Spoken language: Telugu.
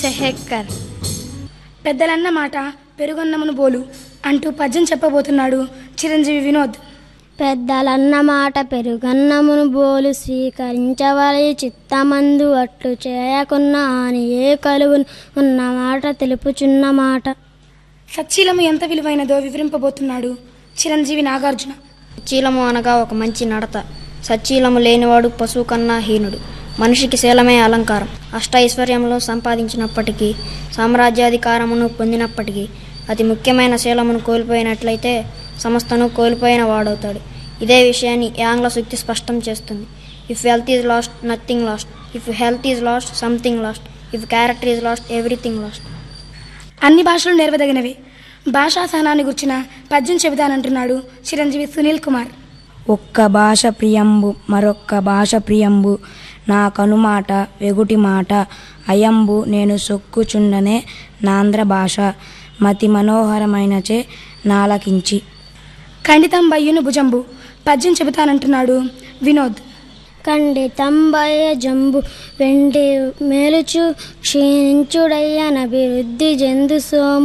సెహెక్కర్ పెద్దలన్న మాట పెరుగన్నమును బోలు అంటూ పద్యం చెప్పబోతున్నాడు చిరంజీవి వినోద్ పెద్దలన్న మాట పెరుగన్నమును బోలు స్వీకరించవలై చిత్తమందు అట్లు చేయకున్నా అని ఏ కలుగును ఉన్న మాట తెలుపుచున్న మాట సచ్చీలము ఎంత విలువైనదో వివరింపబోతున్నాడు చిరంజీవి నాగార్జున సచ్చీలము అనగా ఒక మంచి నడత సచ్చీలము లేనివాడు పశువు కన్నా హీనుడు మనిషికి శీలమే అలంకారం అష్ట ఐశ్వర్యములు సంపాదించినప్పటికీ సామ్రాజ్యాధికారమును పొందినప్పటికీ అతి ముఖ్యమైన శీలమును కోల్పోయినట్లయితే సమస్తను కోల్పోయిన వాడవుతాడు ఇదే విషయాన్ని ఆంగ్ల సూక్తి స్పష్టం చేస్తుంది if health is lost nothing lost if health is lost something lost if character is lost everything lost అన్ని భాషలు నేర్వదగినవే భాషా సహనాన్ని గుర్చిన పద్యం చెబుతానంటున్నాడు చిరంజీవి సునీల్ కుమార్ ఒక్క భాష ప్రియంబు మరొక్క భాష ప్రియంబు నా కనుమాట వెగుటి మాట అయంబు నేను సొక్కుచుండనే నాంధ్ర భాష మతి మనోహరమైనచే నాలకించి ఖండితం బయ్యును భుజంబు పద్యం చెబుతానంటున్నాడు వినోద్ ఖండితంబయ జంబు వెండి మేలుచు క్షీణించుడయ్యనభివృద్ధి జందు సోము